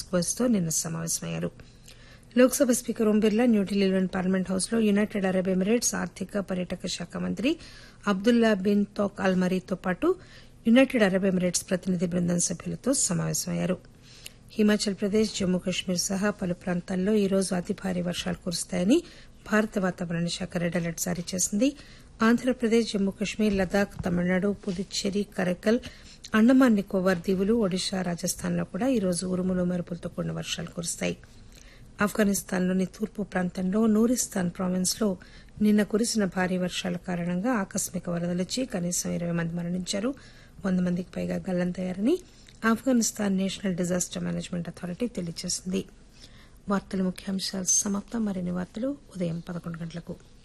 బోస్తో నిన్న సమావేశమయ్యారు లోక్సభ స్పీకర్ ఓం బిర్లా న్యూఢిల్లీలోని పార్లమెంట్ హౌస్ లో యునైటెడ్ అరబ్ ఎమిరేట్స్ ఆర్థిక పర్యాటక శాఖ మంత్రి అబ్దుల్లా బిన్ తోక్ అల్ మరీతో పాటు యునైటెడ్ అరబ్ ఎమిరేట్స్ ప్రతినిధి బృందం సభ్యులతో సమావేశమయ్యారు హిమాచల్ ప్రదేశ్ జమ్మూ కశ్మీర్ సహా పలు ప్రాంతాల్లో ఈ రోజు అతి భారీ వర్షాలు కురుస్తాయని భారత వాతావరణ శాఖ రెడ్ అలర్ట్ జారీ చేసింది ఆంధ్రప్రదేశ్ జమ్మూ కశ్మీర్ లదాఖ్ తమిళనాడు పుదుచ్చేరి కరైకల్ అండమాన్ నికోబార్ దీవులు ఒడిశా రాజస్థాన్లో కూడా ఈ రోజు ఉరుములు మెరుపులతో కూడిన వర్షాలు కురుస్తాయి ఆఫ్ఘనిస్తాన్లోని తూర్పు ప్రాంతంలో నూరిస్తాన్ ప్రావిన్స్ లో నిన్న కురిసిన భారీ వర్షాల కారణంగా ఆకస్మిక వరదలొచ్చి కనీసం ఇరవై మంది మరణించారు వంద మందికి పైగా గల్లంతయ్యారని Afghanistan national disaster management authority తెలియజేసింది వార్తల ముఖ్యాంశాలు సమాప్తం మరిన్ని వార్తలు ఉదయం పదకొండు గంటలకు